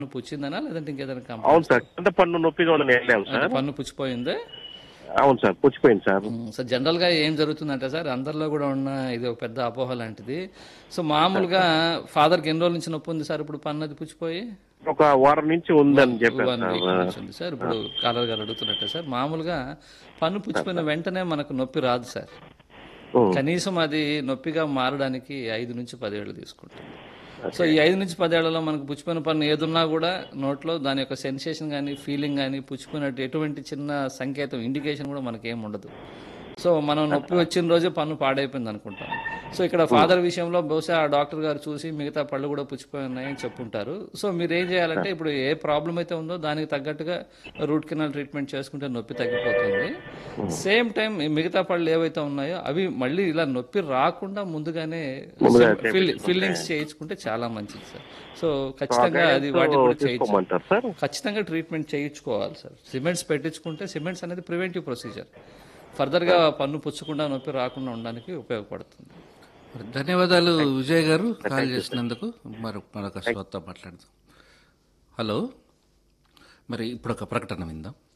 పన్ను పుచ్చిందనా లేదంటే ఇంకేదైనా అవును కంప్లైంట్ సార్ కింద పన్ను నొప్పిగా ఉందని వెళ్ళాము అంటే సార్ పన్ను పుచ్చిపోయిందే అవును సార్ పుచ్చిపోయింది సార్ ఉమ్, సో జనరల్ గా ఏం జరుగుతుందంటే సార్ అందరిలో కూడా ఉన్న ఇది ఒక పెద్ద అపోహ లాంటిది సో మామూలుగా ఫాదర్ కి ఎన్ని రోజుల నుంచి నొప్పి ఉంది సార్ ఇప్పుడు పన్ను అది పుచ్చిపోయి ఒక వారం నుంచి ఉందని చెప్పారు వన్ సార్ వీక్ నుంచి ఉంది సార్ ఇప్పుడు కాలర్ గారు అడుగుతున్నట్టే సార్ మామూలుగా పన్ను పుచ్చిపోయిన వెంటనే మనకు నొప్పి రాదు సార్ ఉమ్. కనీసం అది నొప్పిగా మారడానికి ఐదు నుంచి పదేళ్ళు తీసుకుంటుంది సో ఈ ఐదు నుంచి పదేళ్లలో మనకు పుచ్చిపోయిన పన్ను ఏదున్నా కూడా నోట్లో దాని యొక్క సెన్సేషన్ కానీ ఫీలింగ్ కానీ పుచ్చిపోయినట్టు ఎటువంటి చిన్న సంకేతం ఇండికేషన్ కూడా మనకి ఏం ఉండదు సో మనం నొప్పి వచ్చిన రోజే పన్ను పాడైపోయింది అనుకుంటాం సో ఇక్కడ ఫాదర్ విషయంలో బహుశా ఆ డాక్టర్ గారు చూసి మిగతా పళ్ళు కూడా పుచ్చిపోయి ఉన్నాయని చెప్పుంటారు సో మీరు ఏం చేయాలంటే ఇప్పుడు ఏ ప్రాబ్లం అయితే ఉందో దానికి తగ్గట్టుగా రూట్ కెనాల్ ట్రీట్మెంట్ చేసుకుంటే నొప్పి తగ్గిపోతుంది సేమ్ టైం మిగతా పళ్ళు ఏవైతే ఉన్నాయో అవి మళ్ళీ ఇలా నొప్పి రాకుండా ముందుగానే ఫిల్లింగ్స్ చేయించుకుంటే చాలా మంచిది సార్ సో ఖచ్చితంగా అది వాటి కూడా చేయించాలి తీసుకోమంటారు సార్ ఖచ్చితంగా ట్రీట్మెంట్ చేయించుకోవాలి సార్ సిమెంట్స్ పెట్టించుకుంటే సిమెంట్స్ అనేది ప్రివెంటివ్ ప్రొసీజర్ ఫర్దర్గా పన్ను పుచ్చకుండా నొప్పి రాకుండా ఉండడానికి ఉపయోగపడుతుంది మరి ధన్యవాదాలు విజయ్ గారు కాల్ చేసినందుకు మరి మరొక శ్రోత మాట్లాడదాం హలో మరి ఇప్పుడు ఒక ప్రకటన విందాం